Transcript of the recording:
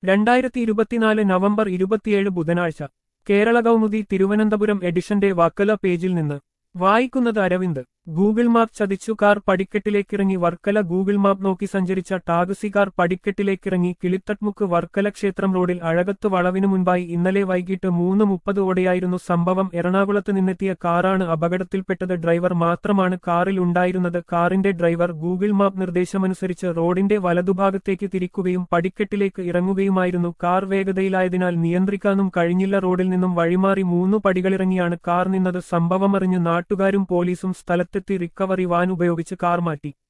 രണ്ടായിരത്തി ഇരുപത്തിനാല് നവംബർ ഇരുപത്തിയേഴ് ബുധനാഴ്ച കേരള കൗമുദി തിരുവനന്തപുരം എഡിഷന്റെ വക്കല പേജിൽ നിന്ന് വായിക്കുന്നത് അരവിന്ദ് ഗൂഗിൾ മാപ്പ് ചതിച്ചു കാർ പടിക്കെട്ടിലേക്കിറങ്ങി വർക്കല ഗൂഗിൾ മാപ്പ് നോക്കി സഞ്ചരിച്ച ടാക്സി കാർ പടിക്കെട്ടിലേക്കിറങ്ങി കിളിത്തട്മുക്ക് വർക്കല ക്ഷേത്രം റോഡിൽ അഴകത്ത് വളവിനു മുൻപായി ഇന്നലെ വൈകിട്ട് മൂന്ന് മുപ്പതോടെയായിരുന്നു സംഭവം എറണാകുളത്ത് നിന്നെത്തിയ കാറാണ് അപകടത്തിൽപ്പെട്ടത് ഡ്രൈവർ മാത്രമാണ് കാറിൽ ഉണ്ടായിരുന്നത് കാറിന്റെ ഡ്രൈവർ ഗൂഗിൾ മാപ്പ് നിർദ്ദേശമനുസരിച്ച് റോഡിന്റെ വലതുഭാഗത്തേക്ക് തിരിക്കുകയും പടിക്കെട്ടിലേക്ക് ഇറങ്ങുകയുമായിരുന്നു കാർ വേഗതയിലായതിനാൽ നിയന്ത്രിക്കാനും കഴിഞ്ഞില്ല റോഡിൽ നിന്നും വഴിമാറി മൂന്നു പടികളിറങ്ങിയാണ് കാർ നിന്നത് സംഭവമറിഞ്ഞ് നാട്ടുകാരും പോലീസും സ്ഥലത്തെത്തി റിക്കവറി വാൻ ഉപയോഗിച്ച് കാർ മാറ്റി